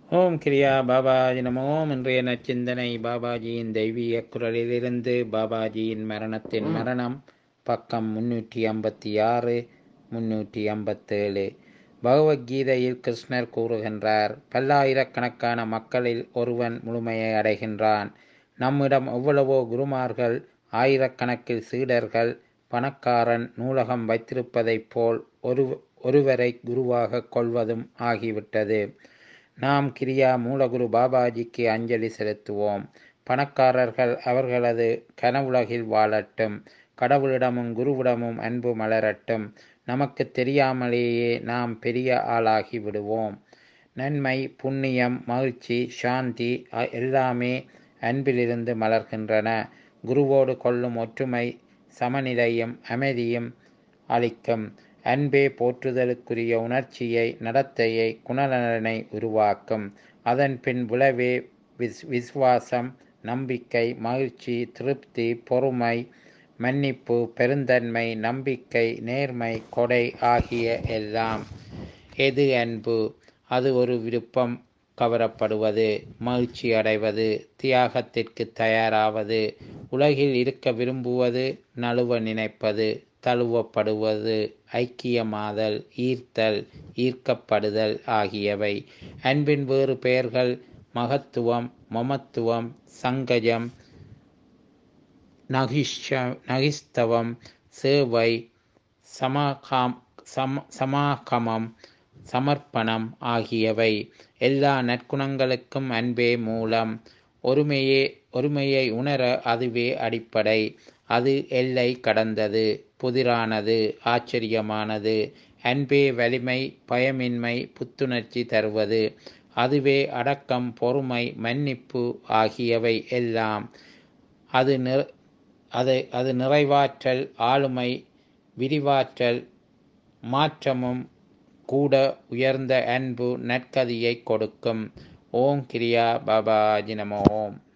ஓம் கிரியா பாபாஜி நமோ இன்றைய நச்சிந்தனை பாபாஜியின் தெய்வீக குரலிலிருந்து பாபாஜியின் மரணத்தின் மரணம் பக்கம் முன்னூற்றி ஐம்பத்தி ஆறு முன்னூற்றி ஐம்பத்தேழு பகவத்கீதையில் கிருஷ்ணர் கூறுகின்றார் பல்லாயிரக்கணக்கான மக்களில் ஒருவன் முழுமையை அடைகின்றான் நம்மிடம் எவ்வளவோ குருமார்கள் ஆயிரக்கணக்கில் சீடர்கள் பணக்காரன் நூலகம் வைத்திருப்பதைப் போல் ஒரு ஒருவரை குருவாக கொள்வதும் ஆகிவிட்டது நாம் கிரியா மூலகுரு பாபாஜிக்கு அஞ்சலி செலுத்துவோம் பணக்காரர்கள் அவர்களது கனவுலகில் வாழட்டும் கடவுளிடமும் குருவிடமும் அன்பு மலரட்டும் நமக்கு தெரியாமலேயே நாம் பெரிய ஆளாகி விடுவோம் நன்மை புண்ணியம் மகிழ்ச்சி சாந்தி எல்லாமே அன்பிலிருந்து மலர்கின்றன குருவோடு கொள்ளும் ஒற்றுமை சமநிலையும் அமைதியும் அளிக்கும் அன்பே போற்றுதலுக்குரிய உணர்ச்சியை நடத்தையை குணநலனை உருவாக்கும் அதன் பின் விளைவே விஸ் விஸ்வாசம் நம்பிக்கை மகிழ்ச்சி திருப்தி பொறுமை மன்னிப்பு பெருந்தன்மை நம்பிக்கை நேர்மை கொடை ஆகிய எல்லாம் எது அன்பு அது ஒரு விருப்பம் கவரப்படுவது மகிழ்ச்சி அடைவது தியாகத்திற்கு தயாராவது உலகில் இருக்க விரும்புவது நழுவ நினைப்பது தழுவப்படுவது ஐக்கியமாதல் ஈர்த்தல் ஈர்க்கப்படுதல் ஆகியவை அன்பின் வேறு பெயர்கள் மகத்துவம் மமத்துவம் சங்கஜம் நகிஷ நகிஸ்தவம் சேவை சமகாம் சம சமாகமம் சமர்ப்பணம் ஆகியவை எல்லா நற்குணங்களுக்கும் அன்பே மூலம் ஒருமையே ஒருமையை உணர அதுவே அடிப்படை அது எல்லை கடந்தது புதிரானது ஆச்சரியமானது அன்பே வலிமை பயமின்மை புத்துணர்ச்சி தருவது அதுவே அடக்கம் பொறுமை மன்னிப்பு ஆகியவை எல்லாம் அது நிற அது அது நிறைவாற்றல் ஆளுமை விரிவாற்றல் மாற்றமும் கூட உயர்ந்த அன்பு நற்கதியை கொடுக்கும் ஓம் கிரியா பாபாஜி நம ஓம்